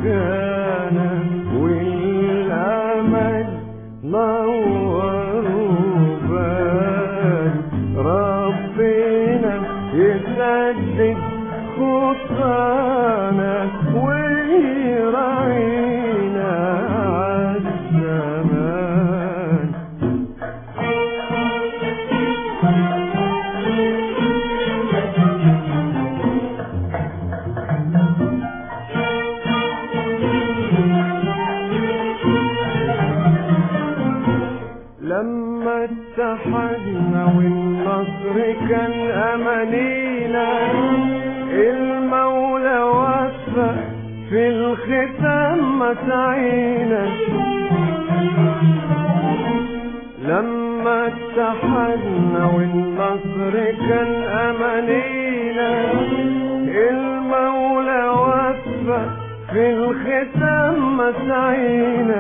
رجانا والأمل نور وبان ربنا يسدد خطانا ويراعينا عالزمان لما اتحدنا والنصر كان أمانينا المولى وفق في الختام مسعينا لما اتحدنا والنصر كان أمانينا المولى وفق في الختام مسعينا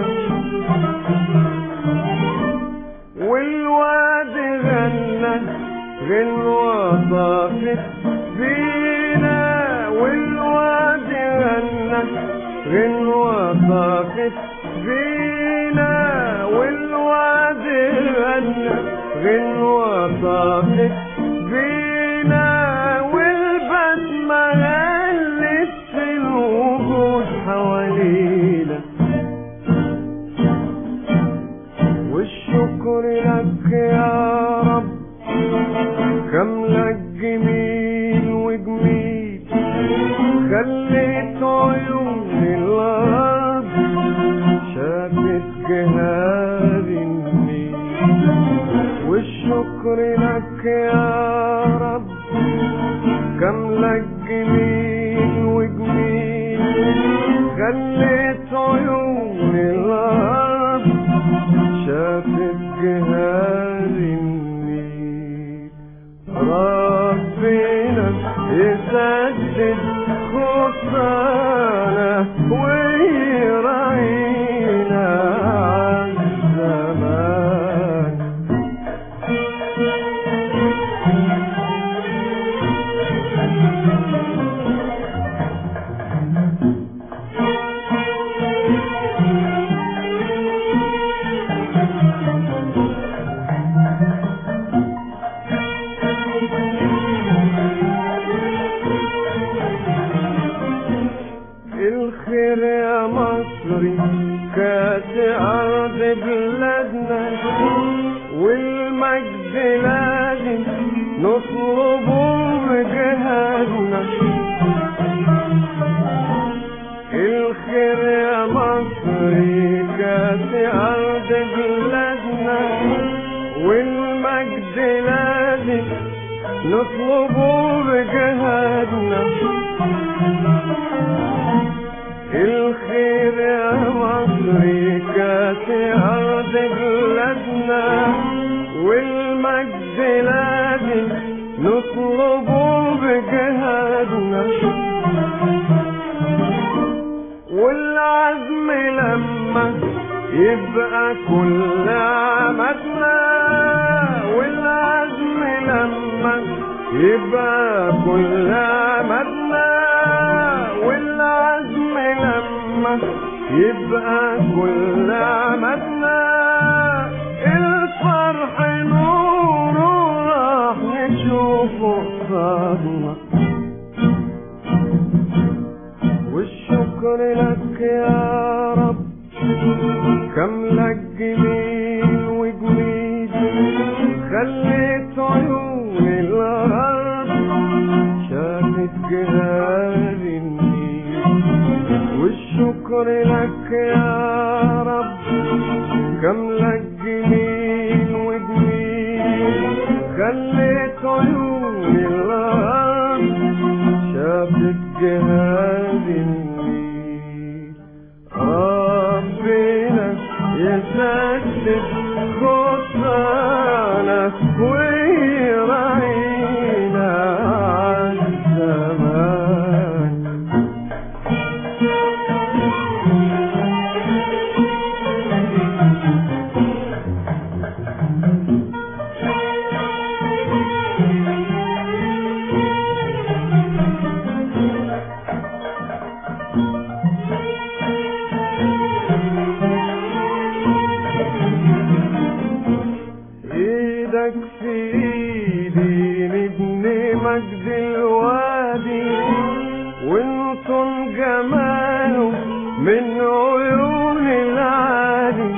والواد غنى غنوة طافت بينا والواد غنى غنوة طافت بينا والواد غنى غنوة طافت بينا والبسمة غلت في الوجود حوالينا والشكر لك يا رب كم لك جميل وجميل خليت عيون الأرض شافت جهاد النيل والشكر لك يا رب كم لك جميل وجميل خليت عيون الأرض شافت جهاد النيل ربنا يسدد خطانا ويراعينا عالزمان الخير يا مصري كاس أرض بلادنا والمجد لازم نطلبه بجهادنا الخير يا مصري كاس أرض بلادنا والمجد لازم نطلبه بجهادنا الخير يا مصري كاسي أرض بلادنا والمجد لازم نطلبه بجهادنا والعزم لما يبقى كل عمدنا والعزم لما يبقى كل عمدنا والعزم لما يبقى كل عمدنا الفرح نوره راح نشوفه قصادنا والشكر لك يا رب كم لك جميل وجميل خليت عيون الأرض شافت جهاد النيل والشكر لك يا رب كم لك جميل وجميل خليت عيون الأرض شافت جهاد النيل ربنا يسدد خطانا ويراعينا عالزمان جماله من عيون العالي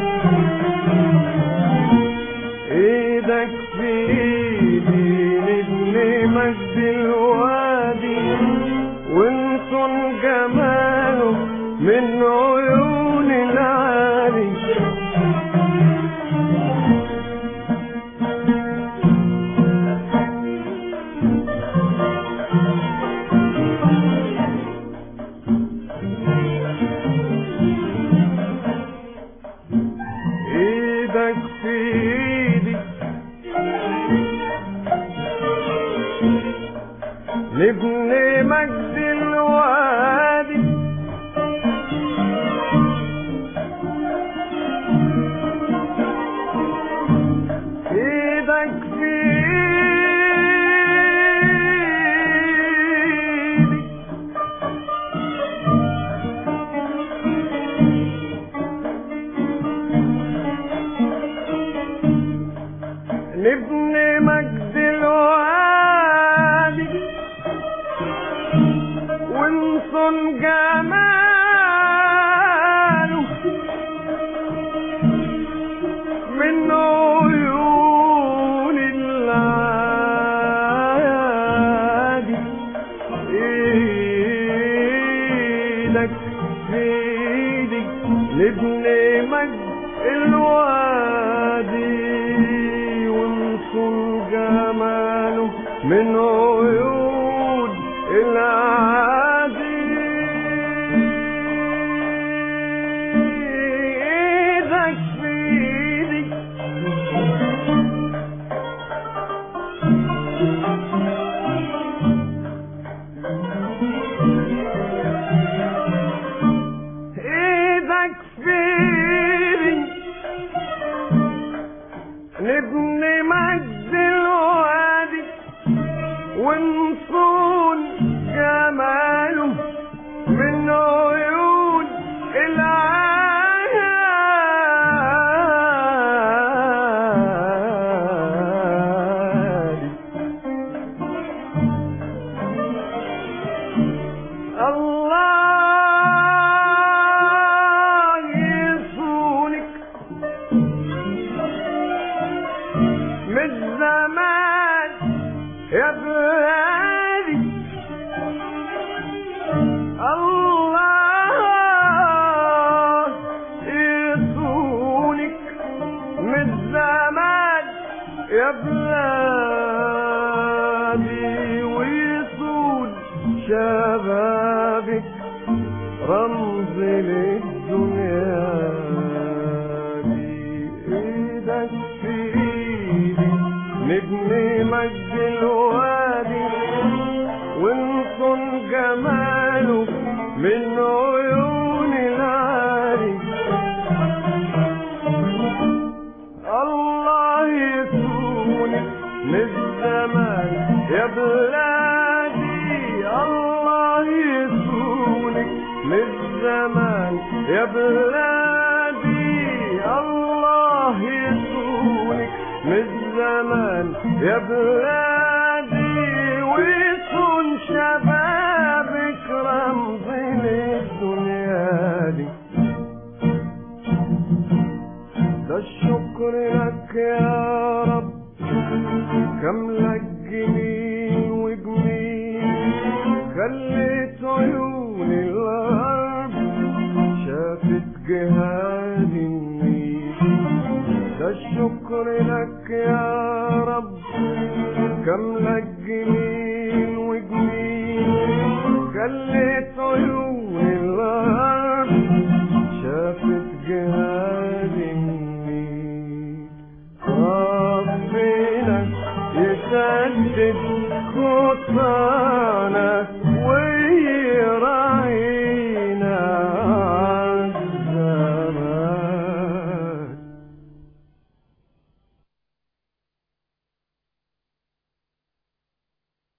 ايدك في ايدي نبني مجد الوادي وانصن جماله من عيون العالي ايدك في ايدي نبني مجد الوادي ايدك في ايدي نبني مجد الوادي ونصن جماله من عيون العادي ايدك في ايدي نبني مجد الوادي ونصن جماله من عيون العادي ايدك في ايدي ايدك في ايدي نبني مجد الوادي ونصون جماله من عيون العالي الله يصونك من زمان يا بلادي الله يصونك من زمان يا بلادي ويصون شبابك رمز للدنيا دي ايدك في ايدي نبني مجد الوادي ونصن جماله من عيون العالي الله يصونك من الزمان يا بلادي الله يصونك من الزمان يا بلادي الله يصونك من الزمان يا بلادي ويصون شبابك رمز للدنيا دي ده الشكر لك يا رب كم لك جميل وجميل خليت عيون الغرب شافت جهاد النيل ده الشكر لك يا رب كم لك جميل وجميل خليت عيون